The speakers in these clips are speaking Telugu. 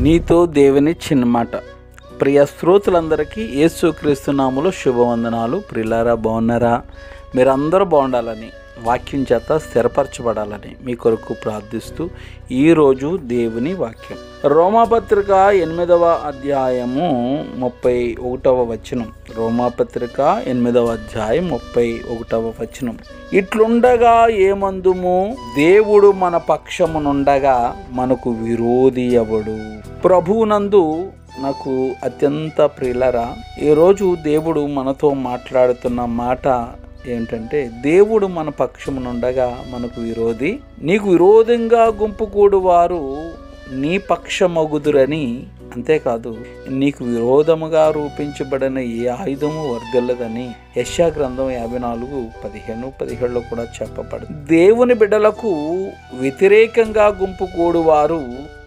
మీతో దేవుని చిన్న మాట ప్రియ శ్రోతలందరికీ యేసుక్రీస్తు నామములో శుభవందనాలు ప్రిలారా బాగున్నారా మీరందరూ బాగుండాలని వాక్యం చేత స్థిరపరచబడాలని మీ కొరకు ప్రార్థిస్తూ ఈరోజు దేవుని వాక్యం రోమాపత్రిక ఎనిమిదవ అధ్యాయము ముప్పై ఒకటవ వచనం రోమాపత్రిక ఎనిమిదవ అధ్యాయం ముప్పై ఒకటవ వచనం ఇట్లుండగా ఏమందుము దేవుడు మన పక్షమునుండగా మనకు విరోధి ఎవడు ప్రభువునందు నాకు అత్యంత ప్రియులరా ఈరోజు దేవుడు మనతో మాట్లాడుతున్న మాట ఏంటంటే దేవుడు మన పక్షమునుండగా మనకు విరోధి నీకు విరోధంగా గుంపుకూడు వారు నీ పక్షమగుదురని అంతేకాదు నీకు విరోధముగా రూపించబడిన ఏ ఆయుధము వర్గల్లదని యశా గ్రంథం యాభై నాలుగు పదిహేను పదిహేడులో కూడా చెప్పబడింది దేవుని బిడ్డలకు వ్యతిరేకంగా గుంపుకూడు వారు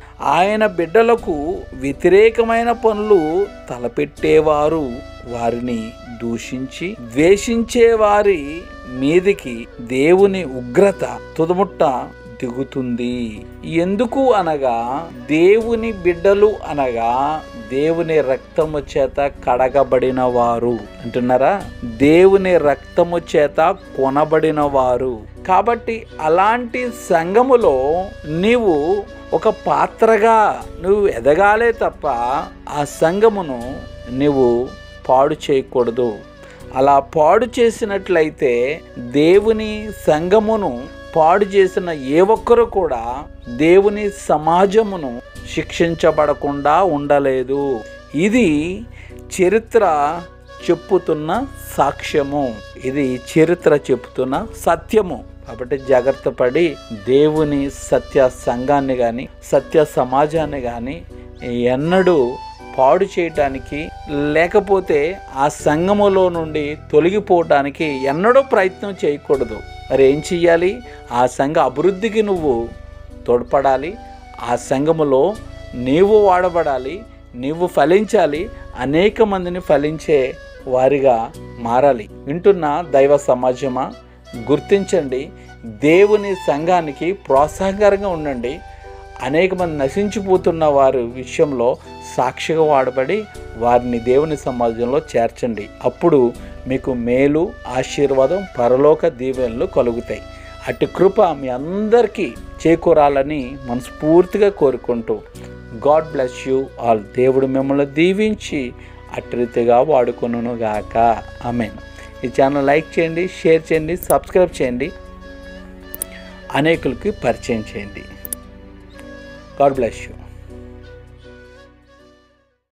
ఆయన బిడ్డలకు వ్యతిరేకమైన పనులు తలపెట్టేవారు వారిని దూషించి ద్వేషించే వారి మీదికి దేవుని ఉగ్రత తుదముట్ట దిగుతుంది ఎందుకు అనగా దేవుని బిడ్డలు అనగా దేవుని రక్తము చేత కడగబడిన వారు అంటున్నారా దేవుని రక్తము చేత కొనబడిన వారు కాబట్టి అలాంటి సంఘములో నీవు ఒక పాత్రగా నువ్వు ఎదగాలే తప్ప ఆ సంఘమును నువ్వు పాడు చేయకూడదు అలా పాడు చేసినట్లయితే దేవుని సంఘమును పాడు చేసిన ఏ ఒక్కరు కూడా దేవుని సమాజమును శిక్షించబడకుండా ఉండలేదు ఇది చరిత్ర చెప్పుతున్న సాక్ష్యము ఇది చరిత్ర చెప్తున్న సత్యము కాబట్టి జాగ్రత్త పడి దేవుని సత్య సంఘాన్ని కానీ సత్య సమాజాన్ని కానీ ఎన్నడూ పాడు చేయటానికి లేకపోతే ఆ సంఘములో నుండి తొలగిపోవటానికి ఎన్నడూ ప్రయత్నం చేయకూడదు మరి ఏం చెయ్యాలి ఆ సంఘ అభివృద్ధికి నువ్వు తోడ్పడాలి ఆ సంఘములో నీవు వాడబడాలి నీవు ఫలించాలి అనేక మందిని ఫలించే వారిగా మారాలి వింటున్న దైవ సమాజమా గుర్తించండి దేవుని సంఘానికి ప్రోత్సాహకరంగా ఉండండి అనేక మంది నశించిపోతున్న వారి విషయంలో సాక్షిగా వాడబడి వారిని దేవుని సమాజంలో చేర్చండి అప్పుడు మీకు మేలు ఆశీర్వాదం పరలోక దీవెనలు కలుగుతాయి అటు కృప మీ అందరికీ చేకూరాలని మనస్ఫూర్తిగా కోరుకుంటూ గాడ్ బ్లెస్ యూ ఆల్ దేవుడు మిమ్మల్ని దీవించి అటు రీతిగా వాడుకొనును గాక ఆమెన్ ఈ ఛానల్ లైక్ చేయండి షేర్ చేయండి సబ్స్క్రైబ్ చేయండి అనేకులకి పరిచయం చేయండి గాడ్ బ్లెస్ యూ